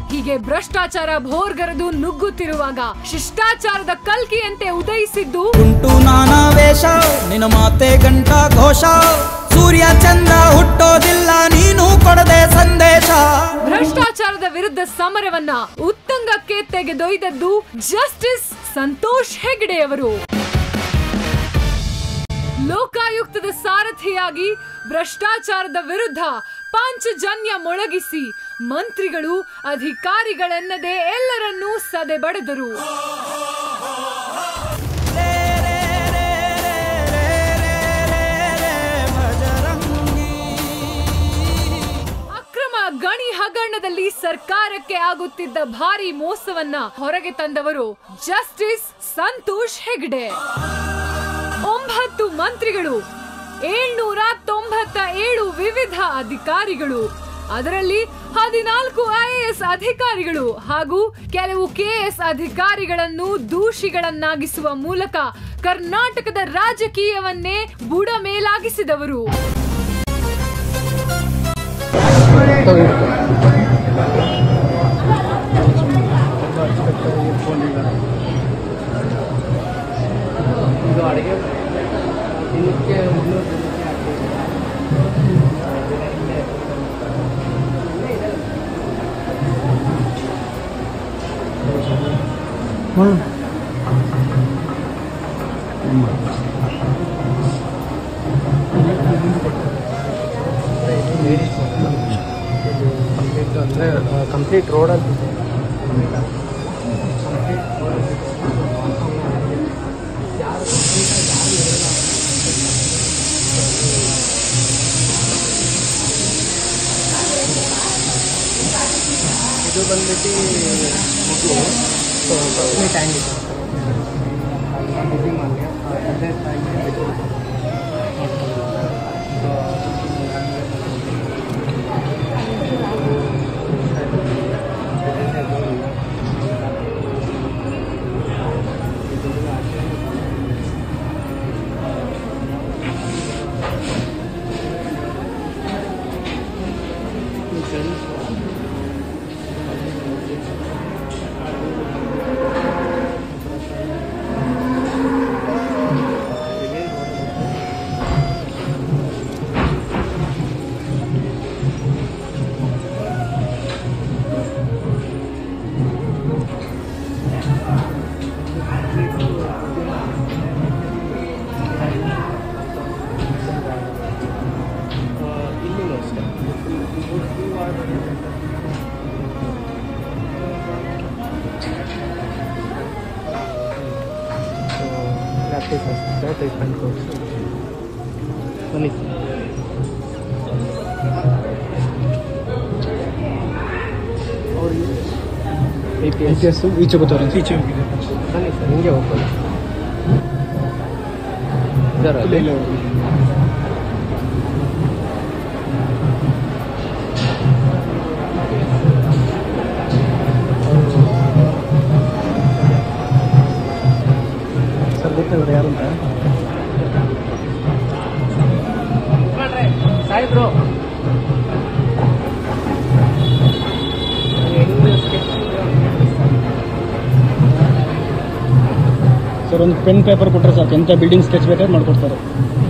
ಹೀಗೆ ಭ್ರಷ್ಟಾಚಾರ ಭೋರ್ಗರೆದು ನುಗ್ಗುತ್ತಿರುವಾಗ ಶಿಷ್ಟಾಚಾರದ ಕಲ್ಕಿಯಂತೆ ಉದಯಿಸಿದ್ದು ಉಂಟು ನಾನಾ ವೇಷ ನಿನ್ನ ಮಾತೆ ಗಂಟ ಘೋಷ ಸೂರ್ಯ ಚಂದ್ರ ಹುಟ್ಟೋದಿಲ್ಲ ನೀನು ಕೊಡದೆ ಸಂದೇಶ ಭ್ರಷ್ಟಾಚಾರದ ವಿರುದ್ಧ ಸಮರವನ್ನ ಉತ್ತಂಗಕ್ಕೆ ತೆಗೆದೊಯ್ದದ್ದು ಜಸ್ಟಿಸ್ ಸಂತೋಷ್ ಹೆಗಡೆಯವರು ಲೋಕಾಯುಕ್ತದ ಸಾರಥಿಯಾಗಿ ಭ್ರಷ್ಟಾಚಾರದ ವಿರುದ್ಧ ಪಾಂಚಜನ್ಯ ಮೊಳಗಿಸಿ ಮಂತ್ರಿಗಳು ಅಧಿಕಾರಿಗಳೆನ್ನದೆ ಎಲ್ಲರನ್ನೂ ಸದೆಬಡೆದರು ಅಕ್ರಮ ಗಣಿ ಹಗರಣದಲ್ಲಿ ಸರ್ಕಾರಕ್ಕೆ ಆಗುತ್ತಿದ್ದ ಭಾರಿ ಮೋಸವನ್ನ ಹೊರಗೆ ತಂದವರು ಜಸ್ಟಿಸ್ ಸಂತೋಷ್ ಹೆಗ್ಡೆ ಒಂಬತ್ತು ಮಂತ್ರಿಗಳು ಏಳ್ನೂರ ತೊಂಬತ್ತ ಏಳು ವಿವಿಧ ಅಧಿಕಾರಿಗಳು ಅದರಲ್ಲಿ ಹದಿನಾಲ್ಕು ಐಎಎಸ್ ಅಧಿಕಾರಿಗಳು ಹಾಗೂ ಕೆಲವು ಕೆಎಸ್ ಅಧಿಕಾರಿಗಳನ್ನು ದೂಷಿಗಳನ್ನಾಗಿಸುವ ಮೂಲಕ ಕರ್ನಾಟಕದ ರಾಜಕೀಯವನ್ನೇ ಬುಡ ಮೇಲಾಗಿಸಿದವರು ಅಂದರೆ ಕಂಪ್ಲೀಟ್ ರೋಡಲ್ಲಿ ಇದು ಬಂದ್ಬಿಟ್ಟು ಇದು ಕಮ್ಮಿ ಟ್ಯಾಂಕ್ ಇದೆ ಬಿಲ್ಡಿಂಗ್ ಮಾಡಿ ಅದೇ ಟ್ಯಾಂಕ್ ಇಲ್ಲೂ ಅಷ್ಟೇ ಪ್ರಾಕ್ಟೀಸ್ ಅಷ್ಟೇ ಟ್ರೀಟ್ಮೆಂಟ್ ಕೋರ್ಸ್ ಬನ್ನಿ ಎ ಪಿ ಎಸ್ ಈಚೆ ಗೊತ್ತಾರ ಈಚೆ ಬನ್ನಿ ಸರ್ ಹಿಂಗೆ ಹೋಗ್ಬೋದು ಇದರಲ್ಲಿ ಸರ್ ಗೊತ್ತಲ್ಲ ಯಾರು ಅಂತ ಸಾಯಿಬ್ರು ಸರ್ ಒಂದು ಪೆನ್ ಪೇಪರ್ ಕೊಟ್ಟರೆ ಸಾಕು ಎಂಥ ಬಿಲ್ಡಿಂಗ್ ಸ್ಕೆಚ್ ಬೇಕಾದ್ರೆ ಮಾಡ್ಕೊಡ್ತಾರೆ